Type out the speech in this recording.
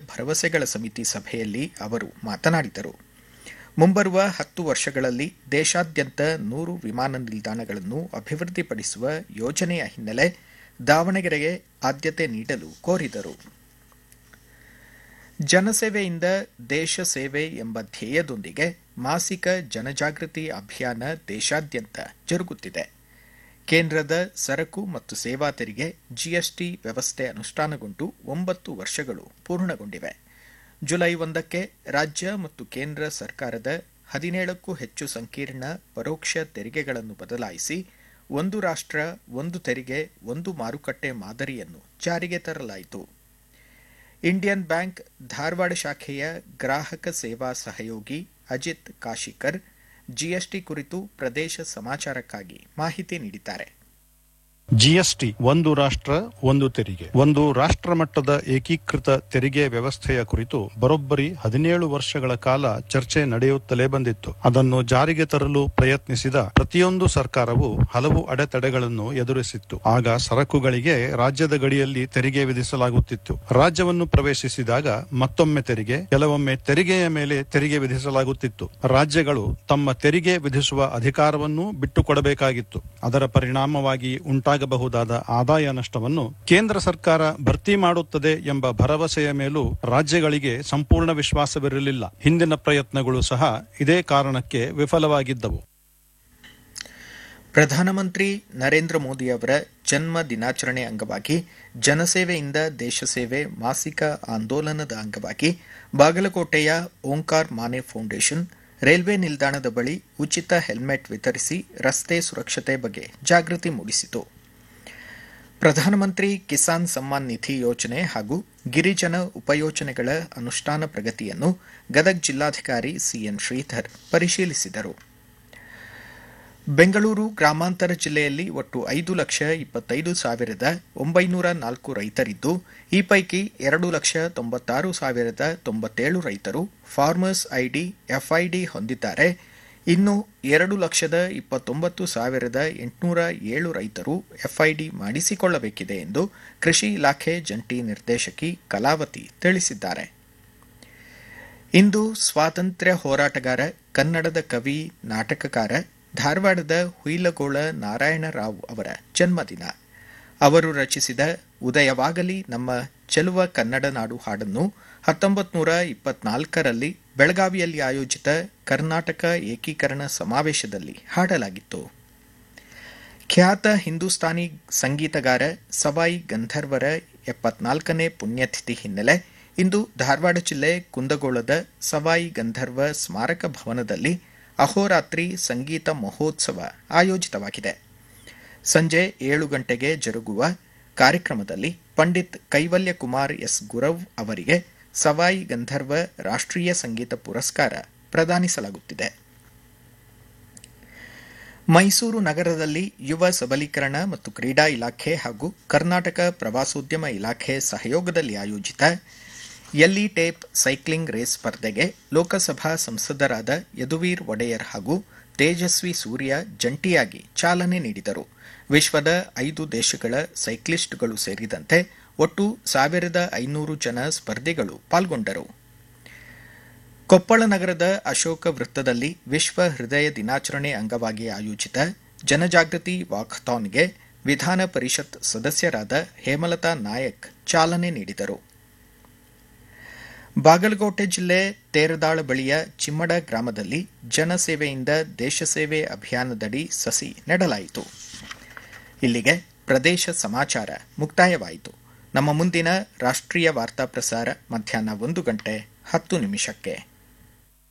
ಭರವಸೆಗಳ ಸಮಿತಿ ಸಭೆಯಲ್ಲಿ ಅವರು ಮಾತನಾಡಿದರು ಮುಂಬರುವ ಹತ್ತು ವರ್ಷಗಳಲ್ಲಿ ದೇಶಾದ್ಯಂತ ನೂರು ವಿಮಾನ ನಿಲ್ದಾಣಗಳನ್ನು ಅಭಿವೃದ್ಧಿಪಡಿಸುವ ಯೋಜನೆಯ ಹಿನ್ನೆಲೆ ದಾವಣಗೆರೆಗೆ ಆದ್ಯತೆ ನೀಡಲು ಕೋರಿದರು ಜನಸೇವೆಯಿಂದ ದೇಶ ಸೇವೆ ಎಂಬ ಧ್ಯೇಯದೊಂದಿಗೆ ಮಾಸಿಕ ಜನಜಾಗೃತಿ ಅಭಿಯಾನ ದೇಶಾದ್ಯಂತ ಜರುಗುತ್ತಿದೆ ಕೇಂದ್ರದ ಸರಕು ಮತ್ತು ಸೇವಾ ತೆರಿಗೆ ಜಿಎಸ್ಟಿ ವ್ಯವಸ್ಥೆ ಅನುಷ್ಠಾನಗೊಂಡು ಒಂಬತ್ತು ವರ್ಷಗಳು ಪೂರ್ಣಗೊಂಡಿವೆ ಜುಲೈ ಒಂದಕ್ಕೆ ರಾಜ್ಯ ಮತ್ತು ಕೇಂದ್ರ ಸರ್ಕಾರದ ಹದಿನೇಳಕ್ಕೂ ಹೆಚ್ಚು ಸಂಕೀರ್ಣ ಪರೋಕ್ಷ ತೆರಿಗೆಗಳನ್ನು ಬದಲಾಯಿಸಿ ಒಂದು ರಾಷ್ಟ್ರ ಒಂದು ತೆರಿಗೆ ಒಂದು ಮಾರುಕಟ್ಟೆ ಮಾದರಿಯನ್ನು ಜಾರಿಗೆ ತರಲಾಯಿತು ಇಂಡಿಯನ್ ಬ್ಯಾಂಕ್ ಧಾರವಾಡ ಶಾಖೆಯ ಗ್ರಾಹಕ ಸೇವಾ ಸಹಯೋಗಿ ಅಜಿತ್ ಕಾಶಿಕರ್ ಜಿಎಸ್ಟಿ ಕುರಿತು ಪ್ರದೇಶ ಸಮಾಚಾರಕ್ಕಾಗಿ ಮಾಹಿತಿ ನೀಡಿದ್ದಾರೆ ಜಿಎಸ್ಟಿ ಒಂದು ರಾಷ್ಟ್ರ ಒಂದು ತೆರಿಗೆ ಒಂದು ರಾಷ್ಟ್ರ ಮಟ್ಟದ ಏಕೀಕೃತ ತೆರಿಗೆ ವ್ಯವಸ್ಥೆಯ ಕುರಿತು ಬರೋಬ್ಬರಿ ಹದಿನೇಳು ವರ್ಷಗಳ ಕಾಲ ಚರ್ಚೆ ನಡೆಯುತ್ತಲೇ ಬಂದಿತ್ತು ಅದನ್ನು ಜಾರಿಗೆ ತರಲು ಪ್ರಯತ್ನಿಸಿದ ಪ್ರತಿಯೊಂದು ಸರ್ಕಾರವು ಹಲವು ಅಡೆತಡೆಗಳನ್ನು ಎದುರಿಸಿತ್ತು ಆಗ ಸರಕುಗಳಿಗೆ ರಾಜ್ಯದ ಗಡಿಯಲ್ಲಿ ತೆರಿಗೆ ವಿಧಿಸಲಾಗುತ್ತಿತ್ತು ರಾಜ್ಯವನ್ನು ಪ್ರವೇಶಿಸಿದಾಗ ಮತ್ತೊಮ್ಮೆ ತೆರಿಗೆ ಕೆಲವೊಮ್ಮೆ ತೆರಿಗೆಯ ಮೇಲೆ ತೆರಿಗೆ ವಿಧಿಸಲಾಗುತ್ತಿತ್ತು ರಾಜ್ಯಗಳು ತಮ್ಮ ತೆರಿಗೆ ವಿಧಿಸುವ ಅಧಿಕಾರವನ್ನು ಬಿಟ್ಟುಕೊಡಬೇಕಾಗಿತ್ತು ಅದರ ಪರಿಣಾಮವಾಗಿ ಉಂಟಾಗ ಬಹುದಾದ ಆದಾಯ ನಷ್ಟವನ್ನು ಕೇಂದ್ರ ಸರ್ಕಾರ ಭರ್ತಿ ಮಾಡುತ್ತದೆ ಎಂಬ ಭರವಸೆಯ ಮೇಲೂ ರಾಜ್ಯಗಳಿಗೆ ಸಂಪೂರ್ಣ ವಿಶ್ವಾಸವಿರಲಿಲ್ಲ ಹಿಂದಿನ ಪ್ರಯತ್ನಗಳು ಸಹ ಇದೇ ಕಾರಣಕ್ಕೆ ವಿಫಲವಾಗಿದ್ದವು ಪ್ರಧಾನಮಂತ್ರಿ ನರೇಂದ್ರ ಮೋದಿ ಅವರ ಜನ್ಮ ದಿನಾಚರಣೆ ಅಂಗವಾಗಿ ಜನಸೇವೆಯಿಂದ ದೇಶ ಸೇವೆ ಮಾಸಿಕ ಆಂದೋಲನದ ಅಂಗವಾಗಿ ಬಾಗಲಕೋಟೆಯ ಓಂಕಾರ್ ಮಾನೆ ಫೌಂಡೇಶನ್ ರೈಲ್ವೆ ನಿಲ್ದಾಣದ ಬಳಿ ಉಚಿತ ಹೆಲ್ಮೆಟ್ ವಿತರಿಸಿ ರಸ್ತೆ ಸುರಕ್ಷತೆ ಬಗ್ಗೆ ಜಾಗೃತಿ ಮೂಡಿಸಿತು ಪ್ರಧಾನಮಂತ್ರಿ ಕಿಸಾನ್ ಸಮ್ಮಾನ್ ನಿಧಿ ಯೋಜನೆ ಹಾಗೂ ಗಿರಿಜನ ಉಪಯೋಜನೆಗಳ ಅನುಷ್ಠಾನ ಪ್ರಗತಿಯನ್ನು ಗದಗ್ ಜಿಲ್ಲಾಧಿಕಾರಿ ಸಿಎನ್ ಶ್ರೀಧರ್ ಪರಿಶೀಲಿಸಿದರು ಬೆಂಗಳೂರು ಗ್ರಾಮಾಂತರ ಜಿಲ್ಲೆಯಲ್ಲಿ ಒಟ್ಟು ಐದು ಲಕ್ಷ ಇಪ್ಪತ್ತೈದು ಸಾವಿರದ ಒಂಬೈನೂರ ನಾಲ್ಕು ರೈತರಿದ್ದು ಈ ಪೈಕಿ ಎರಡು ಲಕ್ಷ ತೊಂಬತ್ತಾರು ಸಾವಿರದ ತೊಂಬತ್ತೇಳು ರೈತರು ಫಾರ್ಮರ್ಸ್ ಐಡಿ ಎಫ್ಐಡಿ ಹೊಂದಿದ್ದಾರೆ ಇನ್ನು ಎರಡು ಲಕ್ಷದ ಇಪ್ಪತ್ತೊಂಬತ್ತು ಸಾವಿರದ ಎಂಟುನೂರ ಏಳು ರೈತರು ಎಫ್ಐಡಿ ಮಾಡಿಸಿಕೊಳ್ಳಬೇಕಿದೆ ಎಂದು ಕೃಷಿ ಇಲಾಖೆ ಜಂಟಿ ನಿರ್ದೇಶಕಿ ಕಲಾವತಿ ತಿಳಿಸಿದ್ದಾರೆ ಇಂದು ಸ್ವಾತಂತ್ರ್ಯ ಹೋರಾಟಗಾರ ಕನ್ನಡದ ಕವಿ ನಾಟಕಕಾರ ಧಾರವಾಡದ ಹುಯಿಲಗೋಳ ನಾರಾಯಣರಾವ್ ಅವರ ಜನ್ಮದಿನ ಅವರು ರಚಿಸಿದ ಉದಯವಾಗಲಿ ನಮ್ಮ ಚೆಲುವ ಕನ್ನಡ ನಾಡು ಹಾಡನ್ನು ಹತ್ತೊಂಬತ್ತು ನೂರ ಇಪ್ಪತ್ನಾಲ್ಕರಲ್ಲಿ ಬೆಳಗಾವಿಯಲ್ಲಿ ಆಯೋಜಿತ ಕರ್ನಾಟಕ ಏಕೀಕರಣ ಸಮಾವೇಶದಲ್ಲಿ ಹಾಡಲಾಗಿತ್ತು ಖ್ಯಾತ ಹಿಂದೂಸ್ತಾನಿ ಸಂಗೀತಗಾರ ಸವಾಯಿ ಗಂಧರ್ವರ ಎಪ್ಪತ್ನಾಲ್ಕನೇ ಪುಣ್ಯತಿಥಿ ಹಿನ್ನೆಲೆ ಇಂದು ಧಾರವಾಡ ಜಿಲ್ಲೆ ಕುಂದಗೋಳದ ಸವಾಯಿ ಗಂಧರ್ವ ಸ್ಮಾರಕ ಭವನದಲ್ಲಿ ಅಹೋರಾತ್ರಿ ಸಂಗೀತ ಮಹೋತ್ಸವ ಆಯೋಜಿತವಾಗಿದೆ ಸಂಜೆ ಏಳು ಗಂಟೆಗೆ ಜರುಗುವ ಕಾರ್ಯಕ್ರಮದಲ್ಲಿ ಪಂಡಿತ್ ಕೈವಲ್ಯ ಕುಮಾರ್ ಎಸ್ ಗುರವ್ ಅವರಿಗೆ ಸವಾಯಿ ಗಂಧರ್ವ ರಾಷ್ಟ್ರೀಯ ಸಂಗೀತ ಪುರಸ್ಕಾರ ಪ್ರದಾನಿಸಲಾಗುತ್ತಿದೆ ಮೈಸೂರು ನಗರದಲ್ಲಿ ಯುವ ಸಬಲೀಕರಣ ಮತ್ತು ಕ್ರೀಡಾ ಇಲಾಖೆ ಹಾಗೂ ಕರ್ನಾಟಕ ಪ್ರವಾಸೋದ್ಯಮ ಇಲಾಖೆ ಸಹಯೋಗದಲ್ಲಿ ಆಯೋಜಿತ ಎಲ್ಲಿ ಟೇಪ್ ಸೈಕ್ಲಿಂಗ್ ರೇಸ್ ಸ್ಪರ್ಧೆಗೆ ಲೋಕಸಭಾ ಸಂಸದರಾದ ಯದುವೀರ್ ಒಡೆಯರ್ ಹಾಗೂ ತೇಜಸ್ವಿ ಸೂರ್ಯ ಜಂಟಿಯಾಗಿ ಚಾಲನೆ ನೀಡಿದರು ವಿಶ್ವದ ಐದು ದೇಶಗಳ ಸೈಕ್ಲಿಸ್ಟ್ಗಳು ಸೇರಿದಂತೆ ಒಟ್ಟು ಸಾವಿರದ ಐನೂರು ಜನ ಸ್ಪರ್ಧಿಗಳು ಪಾಲ್ಗೊಂಡರು ಕೊಪ್ಪಳ ನಗರದ ಅಶೋಕ ವೃತ್ತದಲ್ಲಿ ವಿಶ್ವ ಹೃದಯ ದಿನಾಚರಣೆ ಅಂಗವಾಗಿ ಆಯೋಜಿತ ಜನಜಾಗೃತಿ ವಾಕಥಾನ್ಗೆ ವಿಧಾನ ಪರಿಷತ್ ಸದಸ್ಯರಾದ ಹೇಮಲತಾ ನಾಯಕ್ ಚಾಲನೆ ನೀಡಿದರು ಬಾಗಲಕೋಟೆ ಜಿಲ್ಲೆ ತೇರದಾಳ ಬಳಿಯ ಚಿಮ್ಮಡ ಗ್ರಾಮದಲ್ಲಿ ಜನಸೇವೆಯಿಂದ ದೇಶ ಸೇವೆ ಅಭಿಯಾನದಡಿ ಸಸಿ ನೆಡಲಾಯಿತು ಇಲ್ಲಿಗೆ ಪ್ರದೇಶ ಸಮಾಚಾರ ಮುಕ್ತಾಯವಾಯಿತು ನಮ್ಮ ಮುಂದಿನ ರಾಷ್ಟ್ರೀಯ ವಾರ್ತಾ ಪ್ರಸಾರ ಮಧ್ಯಾಹ್ನ ಒಂದು ಗಂಟೆ ಹತ್ತು ನಿಮಿಷಕ್ಕೆ